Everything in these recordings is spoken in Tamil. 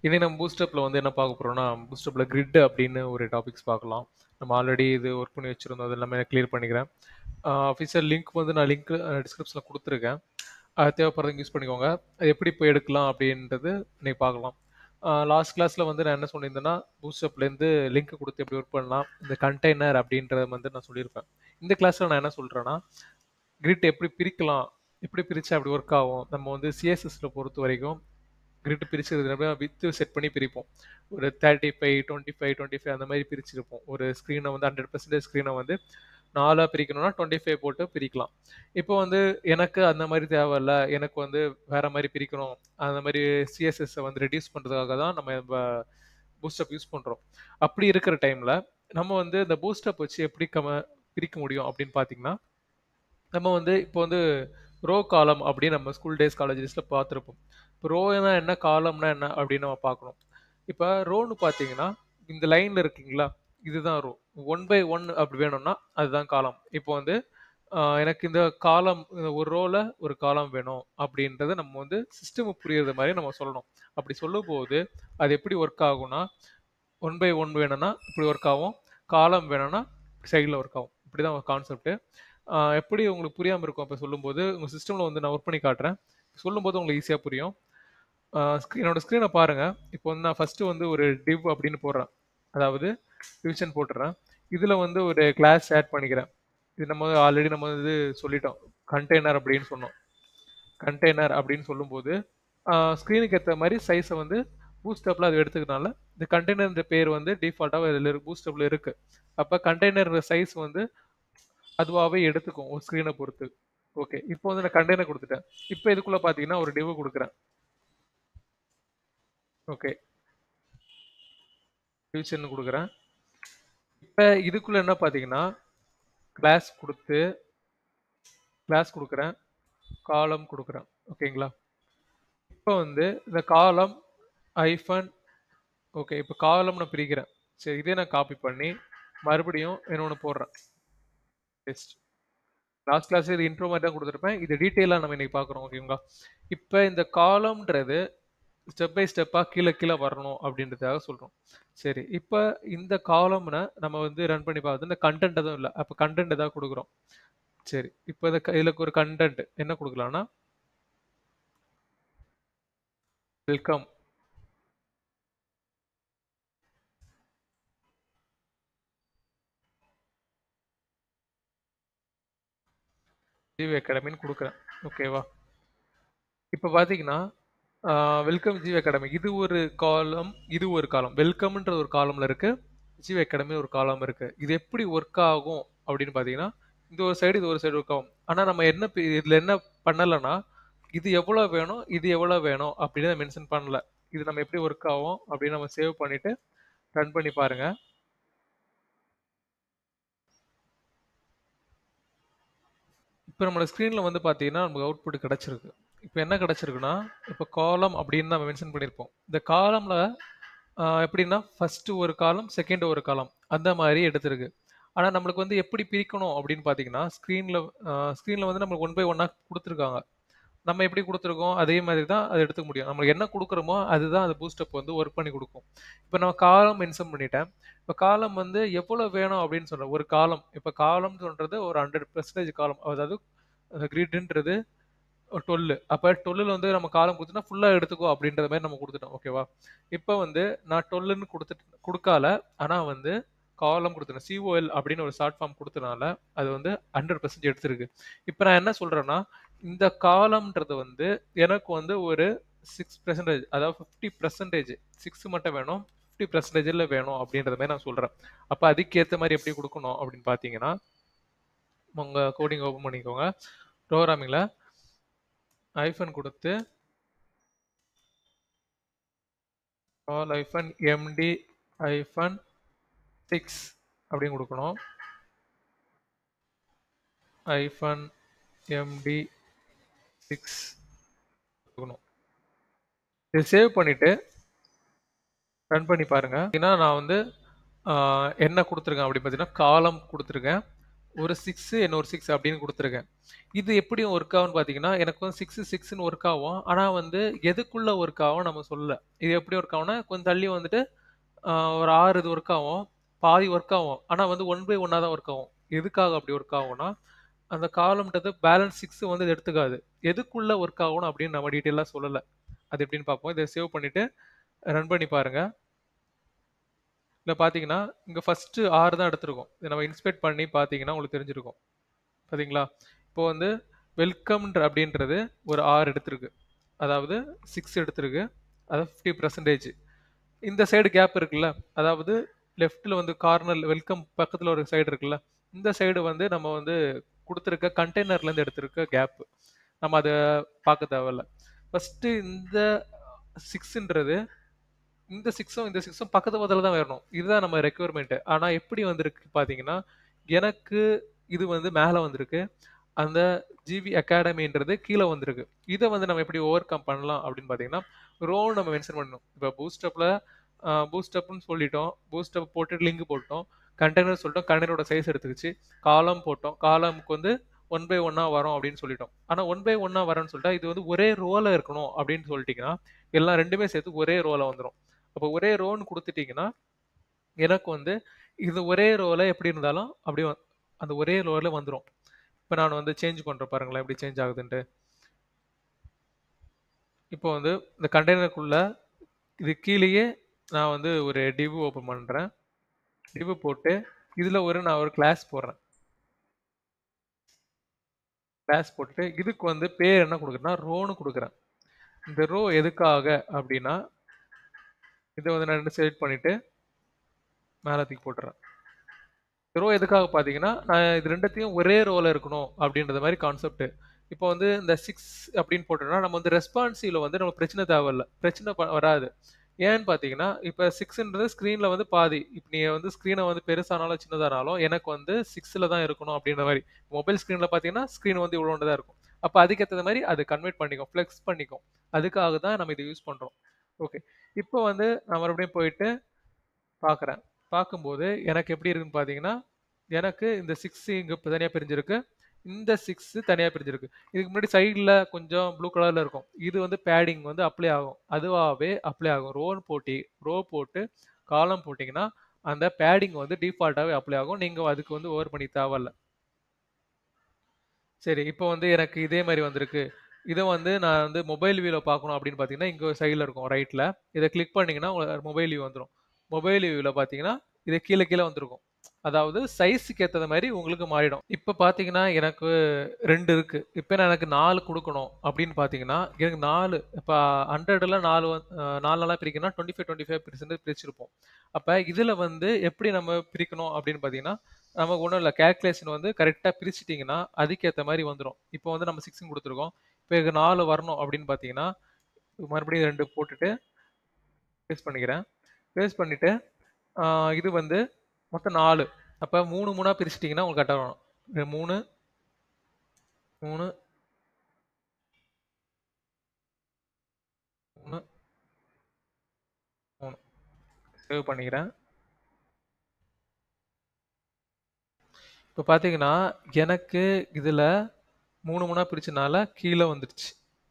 இன்னைக்கு நம்ம பூஸ்டப்பில் வந்து என்ன பார்க்க போகிறோம்னா பூஸ்டப்பில் கிரிட் அப்படின்னு ஒரு டாபிக்ஸ் பார்க்கலாம் நம்ம ஆல்ரெடி இது ஒர்க் பண்ணி வச்சுருந்தோம் அது எல்லாமே கிளியர் பண்ணிக்கிறேன் அஃபிஷியல் லிங்க் வந்து நான் லிங்க் டிஸ்கிரிப்ஷனில் கொடுத்துருக்கேன் அது தேவைப்படுறதுக்கு யூஸ் பண்ணிக்கோங்க அது எப்படி போய் எடுக்கலாம் அப்படின்றது இன்னைக்கு பார்க்கலாம் லாஸ்ட் கிளாஸில் வந்து நான் என்ன சொல்லியிருந்தேன்னா பூஸ்டப்லேருந்து லிங்க் கொடுத்து எப்படி ஒர்க் பண்ணலாம் இந்த கண்டெய்னர் அப்படின்றத வந்து நான் சொல்லியிருப்பேன் இந்த கிளாஸில் நான் என்ன சொல்கிறேன்னா கிரிட் எப்படி பிரிக்கலாம் எப்படி பிரித்தா அப்படி ஒர்க் ஆகும் நம்ம வந்து சிஎஸ்எஸில் பொறுத்த வரைக்கும் கிரிட் பிரிச்சுறது வித்து செட் பண்ணி பிரிப்போம் ஒரு thirty five twenty five twenty five அந்த மாதிரி பிரிச்சிருப்போம் ஒரு ஸ்க்ரீனை வந்து ஹண்ட்ரட் பர்சன்டேஜ் ஸ்க்ரீனை வந்து நாலாக பிரிக்கணும்னா டுவெண்ட்டி ஃபைவ் போட்டு பிரிக்கலாம் இப்போ வந்து எனக்கு அந்த மாதிரி தேவையில்ல எனக்கு வந்து வேற மாதிரி பிரிக்கணும் அந்த மாதிரி சிஎஸ்எஸ்ஸை வந்து ரெடியூஸ் பண்ணுறதுக்காக தான் நம்ம பூஸ்டப் யூஸ் பண்ணுறோம் அப்படி இருக்கிற டைமில் நம்ம வந்து இந்த பூஸ்டப் வச்சு எப்படி கம பிரிக்க முடியும் அப்படின்னு பார்த்தீங்கன்னா நம்ம வந்து இப்போ வந்து ரோ காலம் அப்படின்னு நம்ம ஸ்கூல் டேஸ் காலேஜ் டேஸில் பார்த்துருப்போம் இப்போ ரோனா என்ன காலம்னா என்ன அப்படின்னு நம்ம பார்க்கணும் இப்போ ரோன்னு பார்த்தீங்கன்னா இந்த லைனில் இருக்கீங்களா இதுதான் ரோ ஒன் பை ஒன் அப்படி வேணும்னா அதுதான் காலம் இப்போ வந்து எனக்கு இந்த காலம் ஒரு ரோவில் ஒரு காலம் வேணும் அப்படின்றத நம்ம வந்து சிஸ்டம் புரியுறது மாதிரி நம்ம சொல்லணும் அப்படி சொல்லும் போது அது எப்படி ஒர்க் ஆகும்னா ஒன் பை ஒன் வேணும்னா இப்படி ஒர்க் ஆகும் காலம் வேணும்னா சைடில் ஒர்க் ஆகும் இப்படி தான் கான்செப்ட்டு எப்படி உங்களுக்கு புரியாமல் இருக்கும் அப்போ சொல்லும்போது உங்கள் சிஸ்டமில் வந்து நான் ஒர்க் பண்ணி காட்டுறேன் சொல்லும்போது உங்களுக்கு ஈஸியாக புரியும் என்னோட ஸ்க்ரீனை பாருங்கள் இப்போ வந்து நான் ஃபஸ்ட்டு வந்து ஒரு டிவ் அப்படின்னு போடுறேன் அதாவது டிவிஷன் போட்டுறேன் இதில் வந்து ஒரு கிளாஸ் ஆட் பண்ணிக்கிறேன் இது நம்ம ஆல்ரெடி நம்ம வந்து சொல்லிட்டோம் கண்டெய்னர் அப்படின்னு சொன்னோம் கண்டெய்னர் அப்படின்னு சொல்லும்போது ஸ்க்ரீனுக்கு ஏற்ற மாதிரி சைஸை வந்து பூஸ்டப்பில் அது எடுத்துக்கிறனால இந்த கண்டெய்னர் பேர் வந்து டிஃபால்ட்டாக இதில் பூஸ்டப்பில் இருக்குது அப்போ கண்டெய்னர் சைஸ் வந்து அதுவாகவே எடுத்துக்கும் ஒரு ஸ்க்ரீனை பொறுத்து ஓகே இப்போ வந்து நான் கண்டெய்னர் கொடுத்துட்டேன் இப்போ இதுக்குள்ளே பார்த்தீங்கன்னா ஒரு டிவ் கொடுக்குறேன் ஓகே டிவிஷன் கொடுக்குறேன் இப்போ இதுக்குள்ளே என்ன பார்த்தீங்கன்னா கிளாஸ் கொடுத்து கிளாஸ் கொடுக்குறேன் காலம் கொடுக்குறேன் ஓகேங்களா இப்போ வந்து இந்த காலம் ஐஃபன் ஓகே இப்போ காலம் நான் பிரிக்கிறேன் சரி இதே நான் காப்பி பண்ணி மறுபடியும் இன்னொன்று போடுறேன் பெஸ்ட் லாஸ்ட் கிளாஸ் இது இன்ட்ரோ மாதிரி தான் கொடுத்துருப்பேன் இது டீட்டெயிலாக நம்ம இன்னைக்கு பார்க்குறோம் ஓகேங்களா இப்போ இந்த காலம்ன்றது ஸ்டெப் பை ஸ்டெப்பாக கீழே கீழே வரணும் அப்படின்றதுக்காக சொல்கிறோம் சரி இப்போ இந்த காலம்னை நம்ம வந்து ரன் பண்ணி பார்த்து இந்த கண்டென்ட் எதுவும் இல்லை அப்போ கண்டென்ட் எதாவது கொடுக்குறோம் சரி இப்போ இந்த இதில் ஒரு கண்டென்ட் என்ன கொடுக்கலாம்னா வெல்கம் ஜிவி அகாடமின்னு கொடுக்குறேன் ஓகேவா இப்போ பார்த்தீங்கன்னா வெல்கம் ஜிவி அகாடமி இது ஒரு காலம் இது ஒரு காலம் வெல்கம்ன்ற ஒரு காலம்ல இருக்கு ஜிவி அகாடமி ஒரு காலம் இருக்கு இது எப்படி ஒர்க் ஆகும் அப்படின்னு பார்த்தீங்கன்னா இந்த ஒரு சைடு இது ஒரு சைடு ஒர்க் ஆகும் ஆனால் நம்ம என்ன இதில் என்ன பண்ணலைன்னா இது எவ்வளோ வேணும் இது எவ்வளோ வேணும் அப்படின்னு மென்ஷன் பண்ணல இது நம்ம எப்படி ஒர்க் ஆகும் அப்படின்னு நம்ம சேவ் பண்ணிட்டு ரன் பண்ணி பாருங்க இப்போ நம்மளோட ஸ்க்ரீனில் வந்து பார்த்தீங்கன்னா நமக்கு அவுட்புட் கிடச்சிருக்கு இப்போ என்ன கிடச்சிருக்குன்னா இப்போ காலம் அப்படின்னு நம்ம மென்ஷன் பண்ணியிருப்போம் இந்த காலமில் எப்படின்னா ஃபஸ்ட்டு ஒரு காலம் செகண்ட் ஒரு காலம் அந்த மாதிரி எடுத்திருக்கு ஆனால் நம்மளுக்கு வந்து எப்படி பிரிக்கணும் அப்படின்னு பார்த்தீங்கன்னா ஸ்க்ரீனில் ஸ்க்ரீனில் வந்து நம்மளுக்கு ஒன் பை ஒன்னாக கொடுத்துருக்காங்க நம்ம எப்படி கொடுத்துருக்கோம் அதே மாதிரி தான் அதை எடுத்துக்க முடியும் நம்மளுக்கு என்ன கொடுக்குறோமோ அதுதான் அது பூஸ்டப் வந்து ஒர்க் பண்ணி கொடுக்கும் இப்போ நம்ம காலம் மென்ஷன் பண்ணிட்டேன் இப்போ காலம் வந்து எவ்வளோ வேணும் அப்படின்னு சொல்கிறேன் ஒரு காலம் இப்போ காலம்னு சொல்கிறது ஒரு ஹண்ட்ரட் பர்சன்டேஜ் காலம் அதாவது கிரிட்ன்றது டுவெல் அப்போ டுவெல்லில் வந்து நம்ம காலம் கொடுத்தோன்னா ஃபுல்லாக எடுத்துக்கோ அப்படின்ற மாதிரி நம்ம கொடுத்துட்டோம் ஓகேவா இப்போ வந்து நான் டுவெல்லுன்னு கொடுத்துட்டு கொடுக்கால ஆனால் வந்து காலம் கொடுத்துருந்தேன் சிஓஎல் அப்படின்னு ஒரு ஷார்ட் ஃபார்ம் கொடுத்தனால அது வந்து ஹண்ட்ரட் பர்சன்ட் எடுத்திருக்கு இப்போ நான் என்ன சொல்கிறேன்னா இந்த காலம்ன்றது வந்து எனக்கு வந்து ஒரு சிக்ஸ் பர்சன்டேஜ் அதாவது ஃபிஃப்டி பர்சன்டேஜ் சிக்ஸ் மட்டும் வேணும் ஃபிஃப்டி பர்சன்டேஜில் வேணும் அப்படின்றத மாதிரி நான் சொல்கிறேன் அப்போ அதுக்கேற்ற மாதிரி எப்படி கொடுக்கணும் அப்படின்னு பார்த்தீங்கன்னா உங்கள் கோடிங் ஓப்பன் பண்ணிக்கோங்க ப்ரோக்ராமிங்கில் ஐஃபன் கொடுத்து ஆல் ஐஃபன் எம்டி ஐஃபன் சிக்ஸ் அப்படின்னு கொடுக்கணும் ஐஃபன் எம்டி சிக்ஸ் கொடுக்கணும் இது சேவ் பண்ணிவிட்டு ரன் பண்ணி பாருங்க ஏன்னா நான் வந்து என்ன கொடுத்துருக்கேன் அப்படின்னு பார்த்தீங்கன்னா காலம் கொடுத்துருக்கேன் ஒரு சிக்ஸ் இன்னொரு சிக்ஸ் அப்படின்னு கொடுத்துருக்கேன் இது எப்படி ஒர்க் ஆகும்னு பார்த்தீங்கன்னா எனக்கு வந்து சிக்ஸ் சிக்ஸ்னு ஒர்க் ஆகும் ஆனால் வந்து எதுக்குள்ள ஒர்க் ஆகும் நம்ம சொல்லல இது எப்படி ஒர்க் ஆகும்னா கொஞ்சம் தள்ளி வந்துட்டு ஆஹ், ஒரு ஆறு இது ஒர்க் ஆகும் பாதி ஒர்க் ஆகும் ஆனால் வந்து ஒன் பை ஒன்னாக தான் ஒர்க் ஆகும் எதுக்காக அப்படி ஒர்க் ஆகும்னா அந்த காலம்ன்றது பேலன்ஸ் சிக்ஸ் வந்து இது எடுத்துக்காது எதுக்குள்ள ஒர்க் ஆகணும் அப்படின்னு நம்ம டீட்டெயிலாக சொல்லலை அது எப்படின்னு பார்ப்போம் இதை சேவ் பண்ணிட்டு ரன் பண்ணி பாருங்க இல்லை பார்த்தீங்கன்னா இங்கே ஃபஸ்ட்டு ஆறு தான் எடுத்திருக்கோம் இதை நம்ம இன்ஸ்பெக்ட் பண்ணி பார்த்தீங்கன்னா உங்களுக்கு தெரிஞ்சிருக்கும் பார்த்தீங்களா இப்போ வந்து வெல்கம்ன்ற அப்படின்றது ஒரு ஆறு எடுத்திருக்கு அதாவது சிக்ஸ் எடுத்திருக்கு அதாவது ஃபிஃப்டி பர்சன்டேஜ் இந்த சைடு கேப் இருக்குல்ல அதாவது லெஃப்ட்டில் வந்து கார்னர் வெல்கம் பக்கத்தில் ஒரு சைடு இருக்குல்ல இந்த சைடு வந்து நம்ம வந்து கொடுத்துருக்க கண்டெய்னர்லேருந்து எடுத்திருக்க கேப் நம்ம அதை பார்க்க தேவையில்ல ஃபஸ்ட்டு இந்த சிக்ஸ்ன்றது இந்த சிக்ஸும் இந்த சிக்ஸும் பக்கத்து பக்கத்தில் தான் வரணும் இதுதான் நம்ம ரெக்குவயர்மெண்ட் ஆனால் எப்படி வந்திருக்கு பார்த்தீங்கன்னா எனக்கு இது வந்து மேலே வந்திருக்கு அந்த ஜிவி அகாடமின்றது கீழே வந்திருக்கு இதை வந்து நம்ம எப்படி ஓவர் கம் பண்ணலாம் அப்படின்னு பார்த்தீங்கன்னா ரோல் நம்ம மென்ஷன் பண்ணணும் இப்போ பூஸ்டப்பில் பூஸ்டப்னு சொல்லிட்டோம் பூஸ்டப் போட்டு லிங்க் போட்டோம் கண்டெய்னர் சொல்லிட்டோம் கண்டெய்னரோட சைஸ் எடுத்துக்கிச்சு காலம் போட்டோம் காலமுக்கு வந்து ஒன் பை ஒன்னாக வரும் அப்படின்னு சொல்லிட்டோம் ஆனால் ஒன் பை ஒன்னாக வரேன்னு சொல்லிட்டா இது வந்து ஒரே ரோவில் இருக்கணும் அப்படின்னு சொல்லிட்டீங்கன்னா எல்லாம் ரெண்டுமே சேர்த்து ஒரே ரோவில் வந்துடும் அப்போ ஒரே ரோன்னு கொடுத்துட்டீங்கன்னா எனக்கு வந்து இது ஒரே ரோவில் எப்படி இருந்தாலும் அப்படி வ- அந்த ஒரே ரோவில் வந்துடும் இப்போ நான் வந்து சேஞ்ச் பண்ணுறேன் பாருங்களேன் எப்படி சேஞ்ச் ஆகுதுன்ட்டு இப்போ வந்து இந்த கண்டெய்னருக்குள்ள இது கீழேயே நான் வந்து ஒரு டிவ் ஓப்பன் பண்ணுறேன் டிவ் போட்டு இதில் ஒரு நான் ஒரு கிளாஸ் போடுறேன் கிளாஸ் போட்டுட்டு இதுக்கு வந்து பேர் என்ன கொடுக்குறேன்னா ரோன்னு கொடுக்குறேன் இந்த ரோ எதுக்காக அப்படின்னா இதை வந்து நான் ரெண்டு செலக்ட் பண்ணிட்டு மேலே தூக்கி போட்டுறேன் ரோ எதுக்காக பார்த்தீங்கன்னா நான் இது ரெண்டுத்தையும் ஒரே ரோல இருக்கணும் அப்படின்றது மாதிரி கான்செப்ட் இப்போ வந்து இந்த சிக்ஸ் அப்படின்னு போட்டோம்னா நம்ம வந்து ரெஸ்பான்சிவ்ல வந்து நம்ம பிரச்சனை தேவையில்ல பிரச்சனை ப- வராது ஏன்னு பார்த்தீங்கன்னா இப்போ சிக்ஸ்ன்றது ஸ்க்ரீனில் வந்து பாதி இப்போ நீங்கள் வந்து ஸ்க்ரீனை வந்து பெருசானாலும் சின்னதானாலும் எனக்கு வந்து சிக்ஸில் தான் இருக்கணும் அப்படின்ற மாதிரி மொபைல் ஸ்க்ரீனில் பார்த்தீங்கன்னா ஸ்க்ரீன் வந்து இவ்வளோ தான் இருக்கும் அப்போ அதுக்கேற்ற மாதிரி அது கன்வெர்ட் பண்ணிக்கும் ஃப்ளெக்ஸ் பண்ணிக்கும் அதுக்காக தான் நம்ம இதை யூஸ் பண்ணுறோம் ஓகே இப்போ வந்து நான் மறுபடியும் போயிட்டு பார்க்குறேன் பார்க்கும்போது எனக்கு எப்படி இருக்குன்னு பார்த்தீங்கன்னா எனக்கு இந்த சிக்ஸ் இங்கே தனியாக பிரிஞ்சிருக்கு இந்த சிக்ஸ் தனியாக பிரிஞ்சிருக்கு இதுக்கு முன்னாடி சைடில் கொஞ்சம் ப்ளூ கலரில் இருக்கும் இது வந்து பேடிங் வந்து அப்ளை ஆகும் அதுவாகவே அப்ளை ஆகும் ரோன் போட்டி ரோ போட்டு காலம் போட்டிங்கன்னா அந்த பேடிங் வந்து டிஃபால்ட்டாகவே அப்ளை ஆகும் நீங்கள் அதுக்கு வந்து ஓவர் பண்ணி தேவையில்ல சரி இப்போ வந்து எனக்கு இதே மாதிரி வந்திருக்கு இதை வந்து நான் வந்து மொபைல் வியூவில் பார்க்கணும் அப்படின்னு பார்த்தீங்கன்னா இங்கே சைடில் இருக்கும் ரைட்டில் இதை கிளிக் பண்ணிங்கன்னா உங்களுக்கு மொபைல் வியூ வந்துடும் மொபைல் வியூவில் பார்த்தீங்கன்னா இது கீழே கீழே வந்திருக்கும் அதாவது சைஸுக்கு ஏற்ற மாதிரி உங்களுக்கு மாறிடும் இப்போ பார்த்தீங்கன்னா எனக்கு ரெண்டு இருக்கு இப்போ நான் எனக்கு நாலு கொடுக்கணும் அப்படின்னு பார்த்தீங்கன்னா எனக்கு நாலு இப்போ ஹண்ட்ரடில் நாலு வந்து- அஹ் நாலு நாளாக பிரிக்கணும்னா twenty five twenty five percent பிரிச்சிருப்போம் அப்போ இதில் வந்து எப்படி நம்ம பிரிக்கணும் அப்படின்னு பார்த்தீங்கன்னா நமக்கு ஒன்றும் இல்லை கேல்குலேஷன் வந்து கரெக்டாக பிரிச்சிட்டிங்கன்னா அதுக்கேற்ற மாதிரி வந்துடும் இப்போ வந்து நம்ம சிக்ஸும் கொடுத்துருக்கோம் இப்போ இதுக்கு நாலு வரணும் அப்படின்னு பார்த்தீங்கன்னா மறுபடியும் ரெண்டு போட்டுட்டு பேஸ்ட் பண்ணிக்கிறேன் பேஸ்ட் பண்ணிவிட்டு இது வந்து மொத்தம் நாலு அப்போ மூணு மூணாக பிரிச்சிட்டிங்கன்னா உங்களுக்கு கரெக்டாக வரும் இது மூணு மூணு மூணு மூணு சேவ் பண்ணிக்கிறேன் இப்போ பார்த்தீங்கன்னா எனக்கு இதில் மூணு மூணாக பிரிச்சனால கீழே வந்துடுச்சு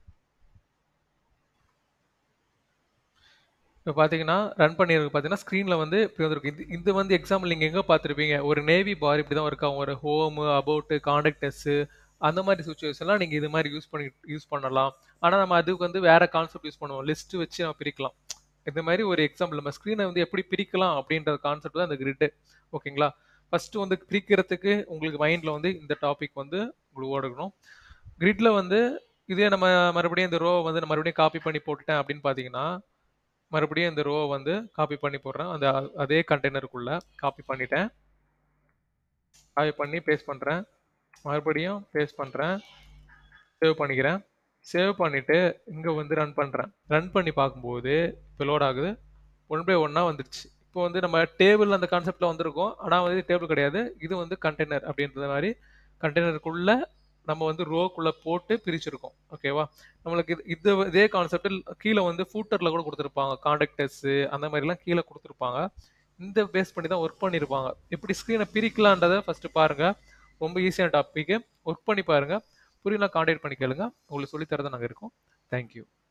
இப்போ பார்த்தீங்கன்னா ரன் பண்ணியிருக்கு பார்த்தீங்கன்னா ஸ்க்ரீனில் வந்து இப்படி வந்திருக்கு இது இது வந்து எக்ஸாம்பிள் நீங்கள் எங்கே பார்த்துருப்பீங்க ஒரு நேவி பார் இப்படி தான் இருக்காங்க ஒரு ஹோமு அபவுட்டு கான்டாக்டர்ஸு அந்த மாதிரி சுச்சுவேஷன்லாம் நீங்கள் இது மாதிரி யூஸ் பண்ணி யூஸ் பண்ணலாம் ஆனால் நம்ம அதுக்கு வந்து வேற கான்செப்ட் யூஸ் பண்ணுவோம் லிஸ்ட் வச்சு நம்ம பிரிக்கலாம் இந்த மாதிரி ஒரு எக்ஸாம்பிள் நம்ம ஸ்க்ரீனை வந்து எப்படி பிரிக்கலாம் அப்படின்ற கான்செப்ட் தான் இந்த கிரிட்டு ஓகேங்களா ஃபர்ஸ்ட் வந்து பிரிக்கிறதுக்கு உங்களுக்கு மைண்டில் வந்து இந்த டாபிக் வந்து உங்களுக்கு ஓடணும் கிரிட்ல வந்து இதே நம்ம மறுபடியும் இந்த ரோ வந்து நான் மறுபடியும் காப்பி பண்ணி போட்டுட்டேன் அப்படின்னு பார்த்தீங்கன்னா மறுபடியும் இந்த ரோவை வந்து காப்பி பண்ணி போடுறேன் அந்த அதே கண்டெய்னருக்குள்ள காப்பி பண்ணிட்டேன் காப்பி பண்ணி பேஸ்ட் பண்ணுறேன் மறுபடியும் பேஸ்ட் பண்ணுறேன் சேவ் பண்ணிக்கிறேன் சேவ் பண்ணிவிட்டு இங்கே வந்து ரன் பண்ணுறேன் ரன் பண்ணி பார்க்கும்போது இப்போ லோட் ஆகுது ஒன் பை ஒன்னாக வந்துடுச்சு இப்போ வந்து நம்ம டேபிள் அந்த கான்செப்டில் வந்திருக்கோம் ஆனால் வந்து டேபிள் கிடையாது இது வந்து கண்டெய்னர் அப்படின்றது மாதிரி கண்டெய்னருக்குள்ள நம்ம வந்து ரோக்குள்ளே போட்டு பிரிச்சிருக்கோம் ஓகேவா நம்மளுக்கு இது இது இதே கான்செப்டில் கீழே வந்து ஃபூட்டரில் கூட கொடுத்துருப்பாங்க கான்டாக்டர்ஸு அந்த மாதிரிலாம் கீழே கொடுத்துருப்பாங்க இந்த பேஸ் பண்ணி தான் ஒர்க் பண்ணியிருப்பாங்க எப்படி ஸ்க்ரீனை பிரிக்கலான்றதை ஃபஸ்ட்டு பாருங்கள் ரொம்ப ஈஸியான டாபிக் ஒர்க் பண்ணி பாருங்க புரியலாம் கான்டாக்ட் பண்ணி கேளுங்க உங்களுக்கு சொல்லித் தரதான் நாங்கள் இருக்கோம் தேங்க்யூ